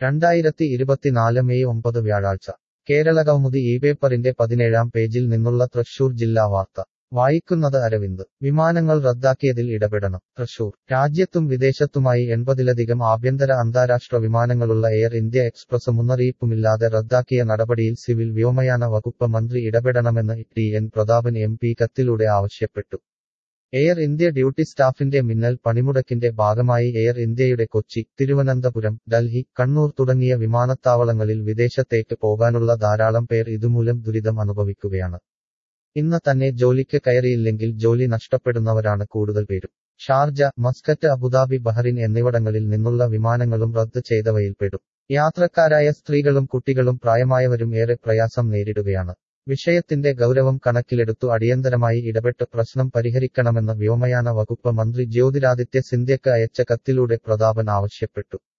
രണ്ടായിരത്തി ഇരുപത്തിനാല് മെയ് ഒമ്പത് വ്യാഴാഴ്ച കേരളകൗമുദി ഈ പേപ്പറിന്റെ പതിനേഴാം പേജിൽ നിന്നുള്ള തൃശൂർ ജില്ലാ വാർത്ത വായിക്കുന്നത് അരവിന്ദ് വിമാനങ്ങൾ റദ്ദാക്കിയതിൽ ഇടപെടണം തൃശൂർ രാജ്യത്തും വിദേശത്തുമായി എൺപതിലധികം ആഭ്യന്തര അന്താരാഷ്ട്ര വിമാനങ്ങളുള്ള എയർ ഇന്ത്യ എക്സ്പ്രസ് മുന്നറിയിപ്പുമില്ലാതെ റദ്ദാക്കിയ നടപടിയിൽ സിവിൽ വ്യോമയാന വകുപ്പ് മന്ത്രി ഇടപെടണമെന്ന് T N Prathapan M P കത്തിലൂടെ ആവശ്യപ്പെട്ടു എയർ ഇന്ത്യ ഡ്യൂട്ടി സ്റ്റാഫിന്റെ മിന്നൽ പണിമുടക്കിന്റെ ഭാഗമായി എയർ ഇന്ത്യയുടെ കൊച്ചി തിരുവനന്തപുരം ഡൽഹി കണ്ണൂർ തുടങ്ങിയ വിമാനത്താവളങ്ങളിൽ വിദേശത്തേക്ക് പോകാനുള്ള ധാരാളം പേർ ഇതുമൂലം ദുരിതം അനുഭവിക്കുകയാണ് ഇന്ന് തന്നെ ജോലിക്ക് കയറിയില്ലെങ്കിൽ ജോലി നഷ്ടപ്പെടുന്നവരാണ് കൂടുതൽ പേരും ഷാർജ മസ്കറ്റ് അബുദാബി ബഹറിൻ എന്നിവിടങ്ങളിൽ നിന്നുള്ള വിമാനങ്ങളും റദ്ദ് ചെയ്തവയിൽപ്പെടും യാത്രക്കാരായ സ്ത്രീകളും കുട്ടികളും പ്രായമായവരും ഏറെ പ്രയാസം നേരിടുകയാണ് വിഷയത്തിന്റെ ഗൗരവം കണക്കിലെടുത്തു അടിയന്തരമായി ഇടപെട്ട് പ്രശ്നം പരിഹരിക്കണമെന്ന് വ്യോമയാന വകുപ്പ് മന്ത്രി ജ്യോതിരാദിത്യ സിന്ധ്യക്ക് അയച്ച കത്തിലൂടെ പ്രതാപൻ ആവശ്യപ്പെട്ടു